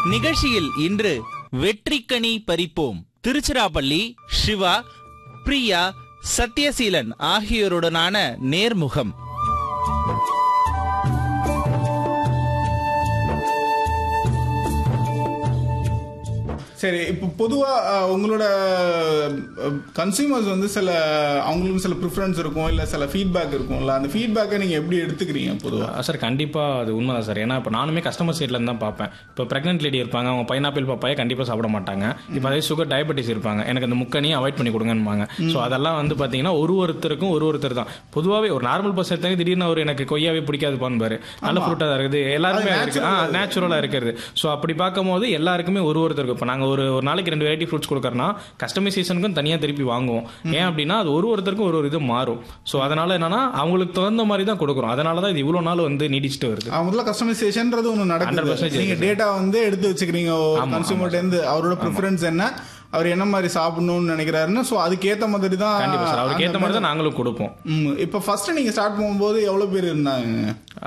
நிகழ்ச்சியில் இன்று வெற்றிக்கனி பறிப்போம் திருச்சிராப்பள்ளி சிவா பிரியா சத்யசீலன் ஆகியோருடனான நேர்முகம் சரி இப்போ பொதுவா அஹ், உங்களோட கன்சியூமர்ஸ் வந்து சில அவங்களுக்கும் சில ப்ரிஃபரன்ஸ் இருக்கும் இல்ல சில ஃபீட்பேக் இருக்கும்ல அந்த ஃபீட்பேக்கை நீங்க எப்படி எடுத்துக்கிறீங்க பொதுவா சார் கண்டிப்பாக அது உண்மை தான் சார் ஏன்னா இப்போ நானுமே கஸ்டமர் சைட்ல இருந்து தான் பார்ப்பேன் இப்போ ப்ரெக்னென்ட் லேடி இருப்பாங்க அவங்க பைனாப்பிள் பப்பாயை கண்டிப்பாக சாப்பிட மாட்டாங்க இப்போ அதே சுகர் டயபெட்டிஸ் இருப்பாங்க எனக்கு அந்த முக்கனியை அவாய்ட் பண்ணி கொடுங்கன்பாங்க ஸோ அதெல்லாம் வந்து பார்த்தீங்கன்னா ஒரு ஒருத்தருக்கும் ஒரு ஒருத்தர் தான் பொதுவாகவே ஒரு நார்மல் பர்சன் எடுத்தாங்க திடீர்னு ஒரு எனக்கு கொய்யாவே பிடிக்காது பாரு நல்ல ஃப்ரூட்டாக தான் இருக்குது எல்லாருமே அது இருக்கு ஆ நேச்சுரலாக இருக்கிறது ஸோ அப்படி பார்க்கும்போது எல்லாருக்குமே ஒரு ஒருத்தருக்கு இப்போ நாங்கள் ஒரு ஒரு நாளைக்கு ரெண்டு வெரைட்டி ஃப்ரூட்ஸ் கொடுக்குறோன்னா கஸ்டமைசேஷனுக்கும் தனியாக திருப்பி வாங்குவோம் ஏன் அப்படின்னா அது ஒரு ஒருத்தருக்கும் ஒரு ஒரு இது மாறும் ஸோ அதனால என்னன்னா அவங்களுக்கு தகுந்த மாதிரி தான் கொடுக்குறோம் அதனால தான் இது இவ்வளோ நாள் வந்து நீடிச்சுட்டு வருது அவங்க முதல்ல கஸ்டமைசேஷன்ன்றது ஒன்று நடக்குது 100% நீங்க டேட்டா வந்து எடுத்து வச்சுக்கிறீங்க கன்சியூமர்ட்ட இருந்து அவரோட ப்ரிஃபரன்ஸ் என்ன அவர் என்ன மாதிரி சாப்பிடணும்னு நினைக்கிறாருன்னு ஸோ அதுக்கேத்த மாதிரி தான் கண்டிப்பாக சார் அவருக்கு ஏற்ற மாதிரி தான் நாங்களும் கொடுப்போம் ம், இப்போ ஃபர்ஸ்ட் நீங்க ஸ்டார்ட் பண்ணும்போது எவ்வளவு பேர் இருந்தாங்க